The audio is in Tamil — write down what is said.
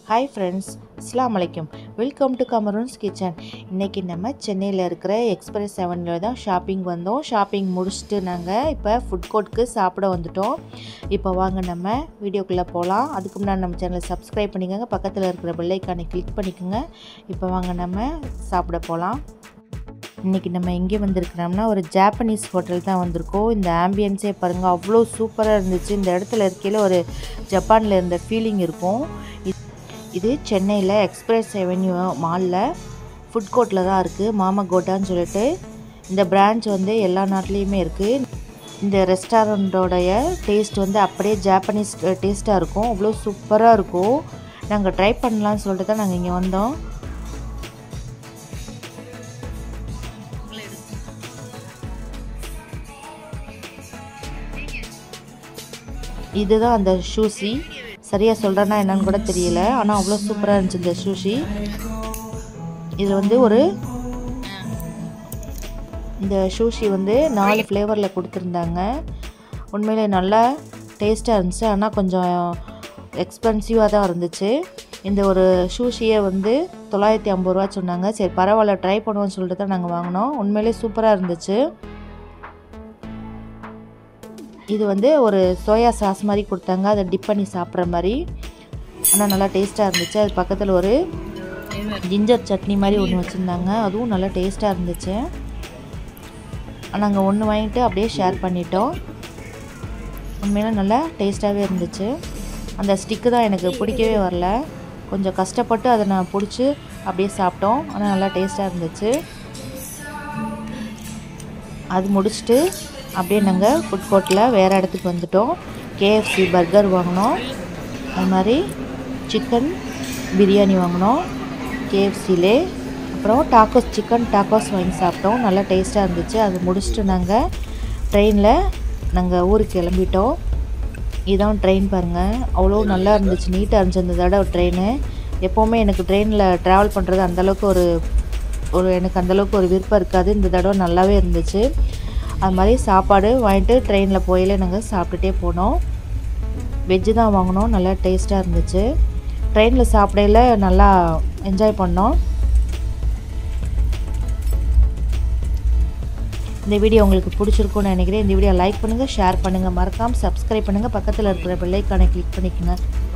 ஹாய் ஃப்ரெண்ட்ஸ் அஸ்லாம் வலைக்கம் வெல்கம் டு கமரூன்ஸ் கிச்சன் இன்றைக்கி நம்ம சென்னையில் இருக்கிற எக்ஸ்பிரஸ் செவனில் தான் ஷாப்பிங் வந்தோம் ஷாப்பிங் முடிச்சுட்டு நாங்கள் இப்போ ஃபுட் கோர்ட்க்கு சாப்பிட வந்துட்டோம் இப்போ வாங்க நம்ம வீடியோக்குள்ளே போகலாம் அதுக்கு முன்னாடி நம்ம சேனலை சப்ஸ்கிரைப் பண்ணிக்கோங்க பக்கத்தில் இருக்கிற பெல்லைக்கானை கிளிக் பண்ணிக்கோங்க இப்போ வாங்க நம்ம சாப்பிட போகலாம் இன்றைக்கி நம்ம எங்கே வந்திருக்கிறோம்னா ஒரு ஜாப்பனீஸ் ஹோட்டல் தான் வந்திருக்கோம் இந்த ஆம்பியன்ஸே பாருங்கள் அவ்வளோ சூப்பராக இருந்துச்சு இந்த இடத்துல இருக்கையில் ஒரு ஜப்பானில் இருந்த ஃபீலிங் இருக்கும் இது- இது சென்னையில் எக்ஸ்பிரஸ் அவென்யூ மாலில் ஃபுட் கோர்ட்டில் தான் இருக்குது மாமா கோட்டான்னு சொல்லிட்டு இந்த பிரான்ச் வந்து எல்லா நாட்டிலையுமே இருக்குது இந்த ரெஸ்டாரண்ட்டோடைய டேஸ்ட் வந்து அப்படியே ஜாப்பனீஸ் டேஸ்ட்டாக இருக்கும் அவ்வளோ சூப்பராக இருக்கும் நாங்கள் ட்ரை பண்ணலான்னு சொல்லிட்டு தான் நாங்கள் இங்கே வந்தோம் இதுதான் அந்த ஷூசி சரியாக சொல்கிறேன்னா என்னன்னு கூட தெரியல ஆனால் அவ்வளோ சூப்பராக இருந்துச்சு இந்த ஷூஷி இது வந்து ஒரு இந்த ஷூஷி வந்து நாலு ஃப்ளேவரில் கொடுத்துருந்தாங்க உண்மையிலே நல்லா டேஸ்ட்டாக இருந்துச்சு ஆனால் கொஞ்சம் எக்ஸ்பென்சிவாக தான் இருந்துச்சு இந்த ஒரு ஷூஷியை வந்து தொள்ளாயிரத்தி ஐம்பது ரூபா சொன்னாங்க சரி பரவாயில்ல ட்ரை பண்ணுவோம்னு சொல்லிட்டு தான் நாங்கள் வாங்கினோம் உண்மையிலே சூப்பராக இருந்துச்சு இது வந்து ஒரு சோயா சாஸ் மாதிரி கொடுத்தாங்க அதை டிப் பண்ணி சாப்பிட்ற மாதிரி ஆனால் நல்லா டேஸ்ட்டாக இருந்துச்சு அது பக்கத்தில் ஒரு ஜிஞ்சர் சட்னி மாதிரி ஒன்று வச்சுருந்தாங்க அதுவும் நல்லா டேஸ்ட்டாக இருந்துச்சு நாங்கள் ஒன்று வாங்கிட்டு அப்படியே ஷேர் பண்ணிட்டோம் உண்மையில நல்லா டேஸ்ட்டாகவே இருந்துச்சு அந்த ஸ்டிக்கு தான் எனக்கு பிடிக்கவே வரல கொஞ்சம் கஷ்டப்பட்டு அதை நான் பிடிச்சி அப்படியே சாப்பிட்டோம் ஆனால் நல்லா டேஸ்ட்டாக இருந்துச்சு அது முடிச்சுட்டு அப்படியே நாங்கள் ஃபுட் கோர்ட்டில் வேறு இடத்துக்கு வந்துட்டோம் கேஎஃப்சி பர்கர் வாங்கினோம் அது மாதிரி சிக்கன் பிரியாணி வாங்கினோம் கேஎஃப்சிலே அப்புறம் டாக்கோஸ் சிக்கன் டாக்கோஸ் வாங்கி சாப்பிட்டோம் நல்லா டேஸ்ட்டாக இருந்துச்சு அது முடிச்சுட்டு நாங்கள் ட்ரெயினில் நாங்கள் ஊருக்கு கிளம்பிட்டோம் இதான் ட்ரெயின் பாருங்கள் அவ்வளோ நல்லா இருந்துச்சு நீட்டாக இருந்துச்சு இந்த தடவை ட்ரெயின் எப்போவுமே எனக்கு ட்ரெயினில் ட்ராவல் பண்ணுறது அந்தளவுக்கு ஒரு ஒரு எனக்கு அந்தளவுக்கு ஒரு விருப்பம் இருக்காது இந்த தடவை நல்லாவே இருந்துச்சு அது மாதிரி சாப்பாடு வாங்கிட்டு ட்ரெயினில் போயில நாங்கள் சாப்பிட்டுட்டே போனோம் வெஜ்ஜு தான் வாங்கினோம் நல்லா டேஸ்ட்டாக இருந்துச்சு ட்ரெயினில் சாப்பிடையில நல்லா என்ஜாய் பண்ணோம் இந்த வீடியோ உங்களுக்கு பிடிச்சிருக்கும்னு நினைக்கிறேன் இந்த வீடியோ லைக் பண்ணுங்கள் ஷேர் பண்ணுங்கள் மறக்காமல் சப்ஸ்கிரைப் பண்ணுங்கள் பக்கத்தில் இருக்கிற பெல்லைக்கானை கிளிக் பண்ணிக்கோங்க